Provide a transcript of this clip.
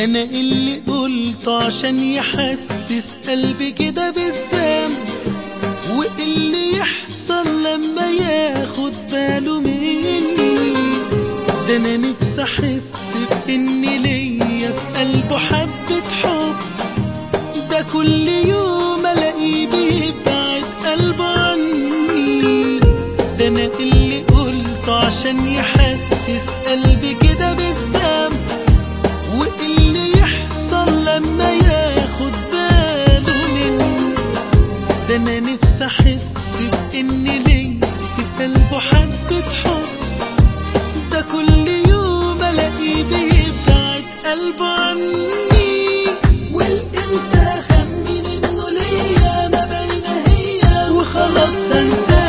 انا اللي قلته عشان يحسس قلبي كده بالذنب واللي يحصل لما ياخد باله مني ده انا نفسي احس بان ليا في قلبه حبة حب ده كل يوم الاقيه بيبعد قلبه عني ده انا اللي قلته عشان يحسس قلبي كده بالذنب واللي يحصل لما ياخد باله مني ده انا نفسي احس بان ليا في قلبه حبة حب ده كل يوم الاقيه بيبعد قلبه عني والامتى اخمن انه ليا ما بين هي وخلاص بنساه